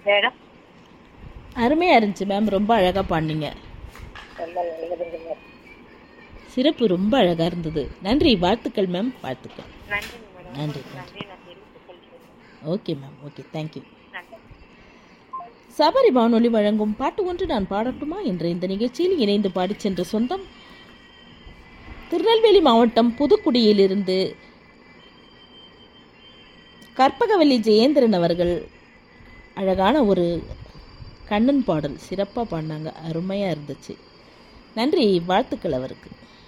madam அருமையாக இருந்துச்சு ma'am ரொம்ப அழகாக பாடினீங்க ரொம்ப நல்லதுங்க மேம் சிறப்பு ரொம்ப அழகாக இருந்தது நன்றி வாழ்த்துக்கள் மேம் வாழ்த்துக்கள் நன்றிங்க மேடம் நன்றி நன்றி நான் தெரிவித்துக் கொள்கிறேன் ஓகே மேம் ஓகே தேங்க்யூ நன்றி சபரி வானொலி வழங்கும் பாட்டு ஒன்று நான் பாடட்டுமா என்ற இந்த நிகழ்ச்சியில் இணைந்து பாடிச் சென்ற சொந்தம் திருநெல்வேலி மாவட்டம் புதுக்குடியிலிருந்து கற்பகவல்லி ஜெயேந்திரன் அவர்கள் அழகான ஒரு கண்ணன் பாடல் சிறப்பாக பாடினாங்க அருமையாக இருந்துச்சு நன்றி வாழ்த்துக்கள் அவருக்கு